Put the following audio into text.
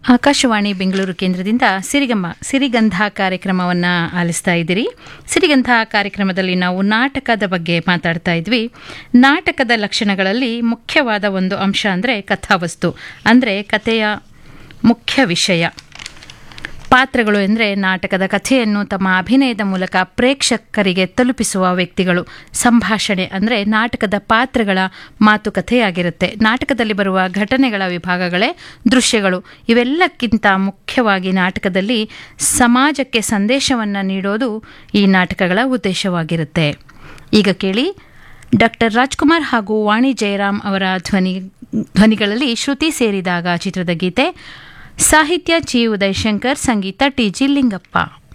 ಆಕಾಶವಾಣಿ ಬೆಂಗಳೂರು ಕೇಂದ್ರದಿಂದ ಸಿರಿಗಮ್ಮ ಸಿರಿಗಂಧ ಕಾರ್ಯಕ್ರಮವನ್ನು ಆಲಿಸ್ತಾ ಇದ್ದೀರಿ ಸಿರಿಗಂಧ ಕಾರ್ಯಕ್ರಮದಲ್ಲಿ ನಾವು ನಾಟಕದ ಬಗ್ಗೆ ಮಾತಾಡ್ತಾ ಇದ್ವಿ ನಾಟಕದ ಲಕ್ಷಣಗಳಲ್ಲಿ ಮುಖ್ಯವಾದ ಒಂದು ಅಂಶ ಅಂದರೆ ಕಥಾವಸ್ತು ಅಂದರೆ ಕಥೆಯ ಮುಖ್ಯ ವಿಷಯ ಪಾತ್ರಗಳು ಎಂದರೆ ನಾಟಕದ ಕಥೆಯನ್ನು ತಮ್ಮ ಅಭಿನಯದ ಮೂಲಕ ಪ್ರೇಕ್ಷಕರಿಗೆ ತಲುಪಿಸುವ ವ್ಯಕ್ತಿಗಳು ಸಂಭಾಷಣೆ ಅಂದರೆ ನಾಟಕದ ಪಾತ್ರಗಳ ಮಾತುಕಥೆಯಾಗಿರುತ್ತೆ ನಾಟಕದಲ್ಲಿ ಬರುವ ಘಟನೆಗಳ ವಿಭಾಗಗಳೇ ದೃಶ್ಯಗಳು ಇವೆಲ್ಲಕ್ಕಿಂತ ಮುಖ್ಯವಾಗಿ ನಾಟಕದಲ್ಲಿ ಸಮಾಜಕ್ಕೆ ಸಂದೇಶವನ್ನು ನೀಡೋದು ಈ ನಾಟಕಗಳ ಉದ್ದೇಶವಾಗಿರುತ್ತೆ ಈಗ ಕೇಳಿ ಡಾಕ್ಟರ್ ರಾಜ್ಕುಮಾರ್ ಹಾಗೂ ವಾಣಿ ಜಯರಾಮ್ ಅವರ ಧ್ವನಿ ಧ್ವನಿಗಳಲ್ಲಿ ಶ್ರುತಿ ಸೇರಿದಾಗ ಚಿತ್ರದ ಗೀತೆ ಸಾಹಿತ್ಯ ಚಿ ಉದಯಶಂಕರ್ ಸಂಗೀತ ಟಿ ಜಿ ಲಿಂಗಪ್ಪ